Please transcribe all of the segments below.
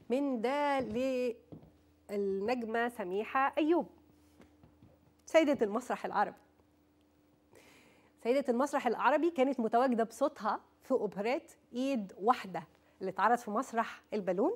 من ده للنجمه سميحه ايوب سيده المسرح العربي سيده المسرح العربي كانت متواجده بصوتها في اوبريت ايد واحده اللي اتعرض في مسرح البالون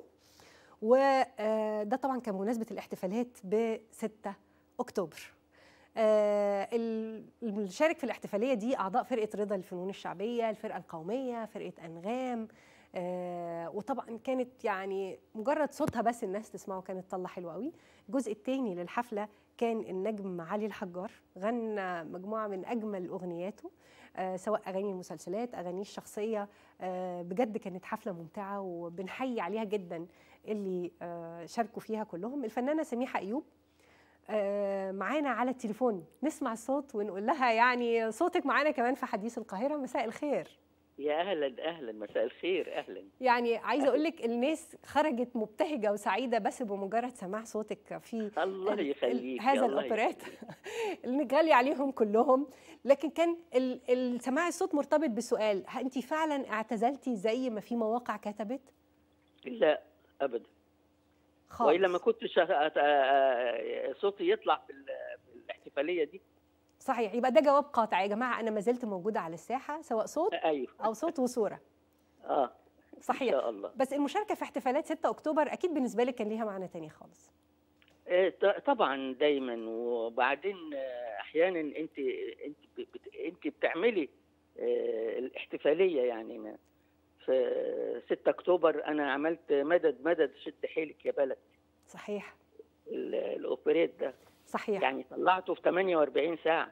وده طبعا كان بمناسبه الاحتفالات ب 6 اكتوبر آه، ال- اللي شارك في الاحتفاليه دي اعضاء فرقه رضا للفنون الشعبيه الفرقه القوميه فرقه انغام آه، وطبعا كانت يعني مجرد صوتها بس الناس تسمعه كانت طلة حلوه قوي الجزء الثاني للحفله كان النجم علي الحجار غنى مجموعه من اجمل اغنياته آه، سواء اغاني المسلسلات اغانيه الشخصيه آه، بجد كانت حفله ممتعه وبنحيي عليها جدا اللي آه، شاركوا فيها كلهم الفنانه سميحه ايوب آه، معانا على التليفون نسمع الصوت ونقول لها يعني صوتك معانا كمان في حديث القاهرة مساء الخير يا اهلا اهلا مساء الخير اهلا يعني عايزة أقول لك الناس خرجت مبتهجة وسعيدة بس بمجرد سماع صوتك في الله ال- ال- يخليك هذا الله الأوبريت يخليك. اللي غالي عليهم كلهم لكن كان ال- ال- سماع الصوت مرتبط بسؤال أنت فعلا اعتزلتي زي ما في مواقع كتبت لا ابدا خالص والا ما كنتش أ- أ- أ- صوتي يطلع في ال- في الاحتفاليه دي صحيح يبقى ده جواب قاطع يا جماعة أنا ما زلت موجودة على الساحة سواء صوت ايوه أو صوت وصورة اه ان صحيح شاء الله بس المشاركه في احتفالات 6 اكتوبر اكيد بالنسبه لك كان ليها معنى تاني خالص آه، ط- طبعا دايما وبعدين آه، احيانا انت انت ب- بت- انت بتعملي آه، الاحتفاليه يعني ما- في 6 اكتوبر انا عملت مدد مدد شد حيلك يا بلد صحيح ال- الاوبريت ده صحيح يعني طلعته في 48 ساعه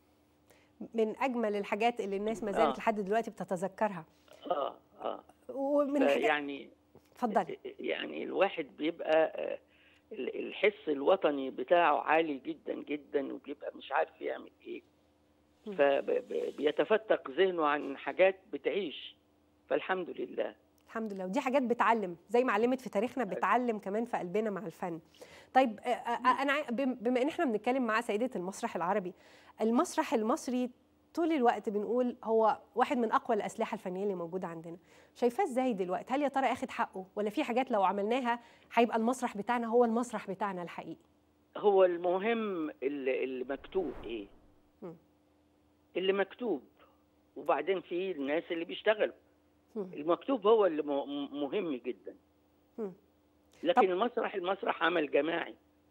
من اجمل الحاجات اللي الناس ما زالت آه. لحد دلوقتي بتتذكرها اه اه ومن الحاجات يعني اتفضلي يعني الواحد بيبقى آه، ال- الحس الوطني بتاعه عالي جدا جدا وبيبقى مش عارف يعمل ايه مم. فبيتفتق ذهنه عن حاجات بتعيش فالحمد لله الحمد لله ودي حاجات بتعلم زي ما علمت في تاريخنا بتعلم كمان في قلبنا مع الفن طيب آه، آه، انا عاي- بم- بما ان احنا بنتكلم مع سيده المسرح العربي المسرح المصري طول الوقت بنقول هو واحد من اقوى الاسلحه الفنيه اللي موجوده عندنا شايفاه ازاي دلوقتي هل يا ترى اخد حقه ولا في حاجات لو عملناها هيبقى المسرح بتاعنا هو المسرح بتاعنا الحقيقي هو المهم اللي, اللي مكتوب ايه مم. اللي مكتوب وبعدين في الناس اللي بيشتغلوا مم. المكتوب هو اللي م- مهم جدا مم. لكن طب- المسرح المسرح عمل جماعي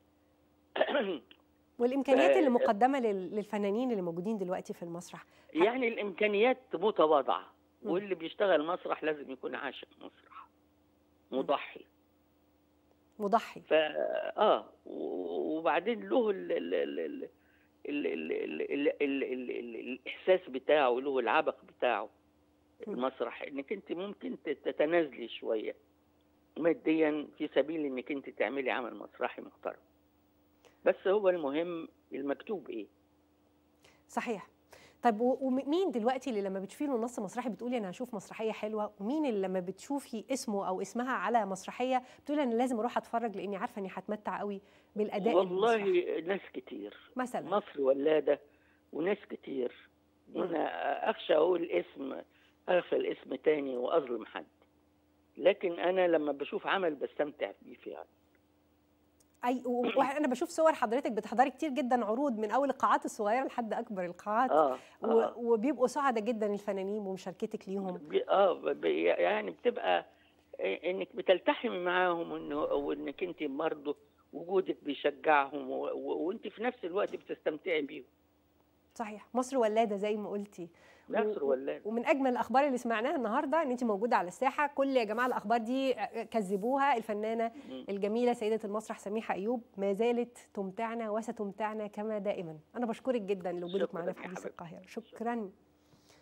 والامكانيات ف- اللي مقدمه لل- للفنانين اللي موجودين دلوقتي في المسرح يعني الامكانيات متواضعه مم. واللي بيشتغل مسرح لازم يكون عاشق مسرح مضحي مضحي ف اه و- وبعدين له ال... ال... ال... ال... ال... ال... ال... ال... ال... ال... الاحساس بتاعه له العبق بتاعه مم. المسرح انك انت ممكن تت- تتنازلي شويه ماديا في سبيل انك انت تعملي عمل مسرحي محترم بس هو المهم المكتوب ايه صحيح طيب و- ومين دلوقتي اللي لما بتشوفي له نص مسرحي بتقولي انا هشوف مسرحيه حلوه ومين اللي لما بتشوفي اسمه او اسمها على مسرحيه بتقولي انا لازم اروح اتفرج لاني عارفه اني هتمتع قوي بالاداء والله المسرحي ناس كتير مثلا مصر ولاده وناس كتير مم. وانا اخشى اقول اسم اغفل اسم تاني واظلم حد لكن انا لما بشوف عمل بستمتع بيه فعلا اي و- وانا بشوف صور حضرتك بتحضري كتير جدا عروض من اول القاعات الصغيره لحد اكبر القاعات اه و- اه, وبيبقوا سعداء جدا الفنانين ومشاركتك ليهم بي- آه ب- يعني بتبقى انك بتلتحمي معاهم وانه وانك انت برضه وجودك بيشجعهم و- و- وانت في نفس الوقت بتستمتعي بيهم صحيح مصر ولاده زي ما قلتي مصر و- ولاده ومن اجمل الاخبار اللي سمعناها النهارده ان انت موجوده على الساحه كل يا جماعه الاخبار دي كذبوها الفنانه مم. الجميله سيده المسرح سميحه ايوب ما زالت تمتعنا وستمتعنا كما دائما انا بشكرك جدا لوجودك شكراً معنا في يا حديث حبيبتي. القاهره شكرا